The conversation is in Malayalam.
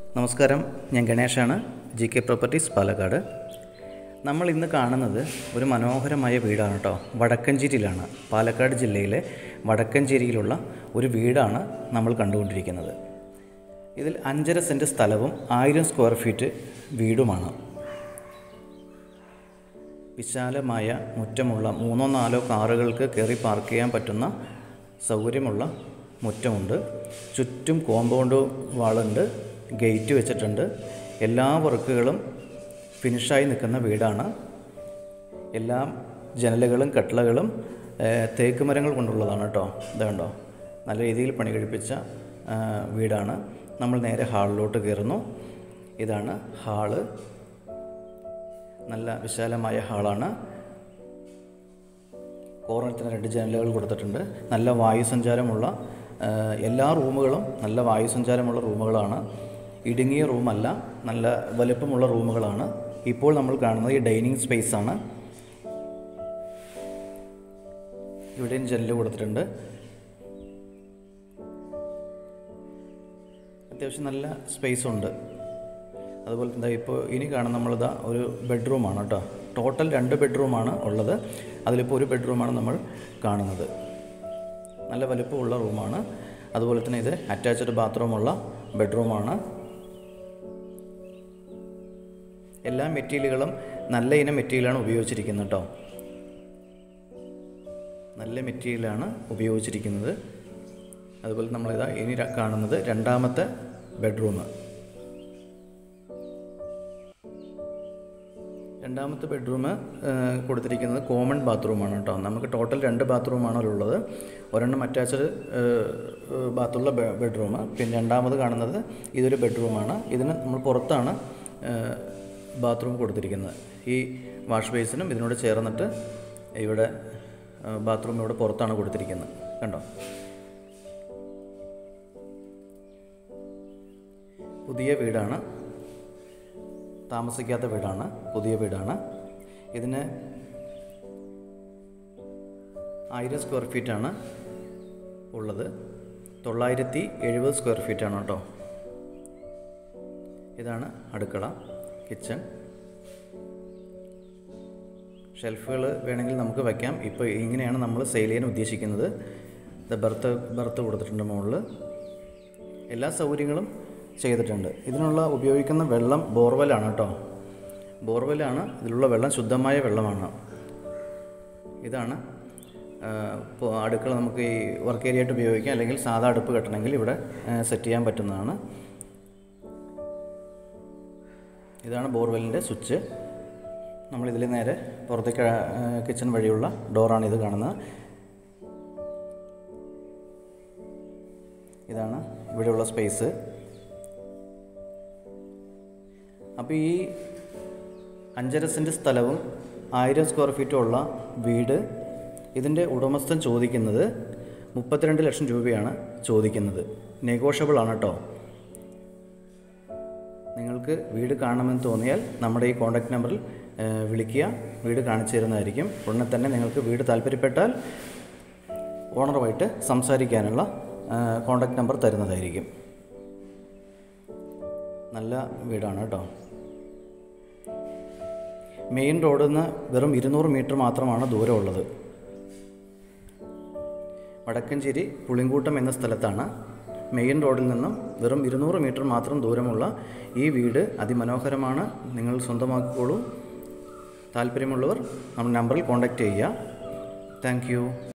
നമസ്കാരം ഞാൻ ഗണേഷാണ് ജി കെ പ്രോപ്പർട്ടീസ് പാലക്കാട് നമ്മൾ ഇന്ന് കാണുന്നത് ഒരു മനോഹരമായ വീടാണ് കേട്ടോ വടക്കഞ്ചേരിയിലാണ് പാലക്കാട് ജില്ലയിലെ വടക്കഞ്ചേരിയിലുള്ള ഒരു വീടാണ് നമ്മൾ കണ്ടുകൊണ്ടിരിക്കുന്നത് ഇതിൽ അഞ്ചര സെൻറ്റ് സ്ഥലവും ആയിരം സ്ക്വയർ ഫീറ്റ് വീടുമാണ് വിശാലമായ മുറ്റമുള്ള മൂന്നോ നാലോ കാറുകൾക്ക് കയറി പാർക്ക് ചെയ്യാൻ പറ്റുന്ന സൗകര്യമുള്ള മുറ്റമുണ്ട് ചുറ്റും കോമ്പൗണ്ട് വാളുണ്ട് ഗേറ്റ് വെച്ചിട്ടുണ്ട് എല്ലാ വർക്കുകളും ഫിനിഷായി നിൽക്കുന്ന വീടാണ് എല്ലാ ജനലുകളും കട്ടിളകളും ഏഹ്, തേക്ക് മരങ്ങൾ കൊണ്ടുള്ളതാണ് കേട്ടോ ഇത് കണ്ടോ നല്ല രീതിയിൽ പണി കഴിപ്പിച്ച ആ, വീടാണ് നമ്മൾ നേരെ ഹാളിലോട്ട് കയറുന്നു ഇതാണ് ഹാള് നല്ല വിശാലമായ ഹാളാണ് കോർണത്തിന് രണ്ട് ജനലുകൾ കൊടുത്തിട്ടുണ്ട് നല്ല വായു സഞ്ചാരമുള്ള ആ, എല്ലാ റൂമുകളും നല്ല വായു സഞ്ചാരമുള്ള റൂമുകളാണ് ഇടുങ്ങിയ റൂമല്ല നല്ല വലുപ്പമുള്ള റൂമുകളാണ് ഇപ്പോൾ നമ്മൾ കാണുന്നത് ഈ ഡൈനിങ് സ്പേസ് ആണ് ഇവിടെയും ജനല് കൊടുത്തിട്ടുണ്ട് അത്യാവശ്യം നല്ല സ്പേസ് ഉണ്ട് അതുപോലെ തന്നെ ഇപ്പോൾ ഇനി കാണുന്ന നമ്മളിതാ ഒരു ബെഡ്റൂമാണ് കേട്ടോ ടോട്ടൽ രണ്ട് ബെഡ്റൂമാണ് ഉള്ളത് അതിലിപ്പോൾ ഒരു ബെഡ്റൂമാണ് നമ്മൾ കാണുന്നത് നല്ല വലുപ്പമുള്ള റൂമാണ് അതുപോലെ തന്നെ ഇത് അറ്റാച്ച്ഡ് ബാത്റൂമുള്ള ബെഡ്റൂമാണ് എല്ലാ മെറ്റീരിയലുകളും നല്ല ഇനം മെറ്റീരിയലാണ് ഉപയോഗിച്ചിരിക്കുന്നത് കേട്ടോ നല്ല മെറ്റീരിയലാണ് ഉപയോഗിച്ചിരിക്കുന്നത് അതുപോലെ നമ്മളിതാ ഇനി ര- കാണുന്നത് രണ്ടാമത്തെ ബെഡ്റൂം രണ്ടാമത്തെ ബെഡ്റൂം കൊടുത്തിരിക്കുന്നത് കോമൺ ബാത്റൂമാണ് കേട്ടോ നമുക്ക് ടോട്ടൽ രണ്ട് ബാത്റൂമാണ് ഉള്ളത് ഒരെണ്ണം അറ്റാച്ച്ഡ് ബാത്തുള്ള ബെഡ്റൂം പിന്നെ രണ്ടാമത് കാണുന്നത് ഇതൊരു ബെഡ്റൂമാണ് ഇതിന് നമ്മൾ പുറത്താണ് ബാത്റൂം കൊടുത്തിരിക്കുന്നത് ഈ വാഷ് ബേസിനും ഇതിനോട് ചേർന്നിട്ട് ഇവിടെ ബാത്റൂം ഇവിടെ പുറത്താണ് കൊടുത്തിരിക്കുന്നത് കണ്ടോ പുതിയ വീടാണ് താമസിക്കാത്ത വീടാണ് പുതിയ വീടാണ് ഇതിന് ആയിരം സ്ക്വയർ ഫീറ്റാണ് ഉള്ളത് തൊള്ളായിരത്തി എഴുപത് സ്ക്വയർ ഫീറ്റാണ് കേട്ടോ ഇതാണ് അടുക്കള കിച്ചൺ ഷെൽഫുകൾ വേണമെങ്കിൽ നമുക്ക് വയ്ക്കാം ഇപ്പോൾ ഇങ്ങനെയാണ് നമ്മൾ സെയിൽ ചെയ്യാൻ ഉദ്ദേശിക്കുന്നത് ഇത് ബർത്ത് ബർത്ത് കൊടുത്തിട്ടുണ്ട് മുകളിൽ എല്ലാ സൗകര്യങ്ങളും ചെയ്തിട്ടുണ്ട് ഇതിനുള്ള ഉപയോഗിക്കുന്ന വെള്ളം ബോർവെലാണ് കേട്ടോ ബോർവെലാണ് ഇതിലുള്ള വെള്ളം ശുദ്ധമായ വെള്ളമാണ് ഇതാണ് ആ, ഇപ്പോൾ അടുക്കള നമുക്ക് ഈ വർക്ക് ഏരിയ ആയിട്ട് ഉപയോഗിക്കാം അല്ലെങ്കിൽ സാധാ അടുപ്പ് കെട്ടണമെങ്കിൽ ഇവിടെ സെറ്റ് ചെയ്യാൻ പറ്റുന്നതാണ് ഇതാണ് ബോർവെല്ലിൻ്റെ സ്വിച്ച് നമ്മളിതിൽ നേരെ പുറത്തേക്ക് കിച്ചൺ വഴിയുള്ള ഡോറാണ് ഇത് കാണുന്നത് ഇതാണ് ഇവിടെയുള്ള സ്പേസ് അപ്പോൾ ഈ അഞ്ചര സെൻറ്റ് സ്ഥലവും ആയിരം സ്ക്വയർ ഫീറ്റും ഉള്ള വീട് ഇതിൻ്റെ ഉടമസ്ഥൻ ചോദിക്കുന്നത് മുപ്പത്തിരണ്ട് ലക്ഷം രൂപയാണ് ചോദിക്കുന്നത് നെഗോഷ്യബിൾ ആണ് കേട്ടോ നിങ്ങൾക്ക് വീട് കാണണമെന്ന് തോന്നിയാൽ നമ്മുടെ ഈ കോൺടാക്റ്റ് നമ്പറിൽ ഏഹ്, വിളിക്കുക വീട് കാണിച്ചു തരുന്നതായിരിക്കും ഉടനെ തന്നെ നിങ്ങൾക്ക് വീട് താല്പര്യപ്പെട്ടാൽ ഓണറുമായിട്ട് സംസാരിക്കാനുള്ള കോൺടാക്റ്റ് നമ്പർ തരുന്നതായിരിക്കും നല്ല വീടാണ് കേട്ടോ മെയിൻ റോഡിൽ നിന്ന് വെറും ഇരുന്നൂറ് മീറ്റർ മാത്രമാണ് ദൂരമുള്ളത് വടക്കഞ്ചേരി പുളിങ്കൂട്ടം എന്ന സ്ഥലത്താണ് മെയിൻ റോഡിൽ നിന്നും വെറും ഇരുന്നൂറ് മീറ്റർ മാത്രം ദൂരമുള്ള ഈ വീട് അതിമനോഹരമാണ് നിങ്ങൾ സ്വന്തമാക്കിക്കോളൂ താല്പര്യമുള്ളവർ നമ്മുടെ നമ്പറിൽ കോൺടാക്റ്റ് ചെയ്യുക താങ്ക്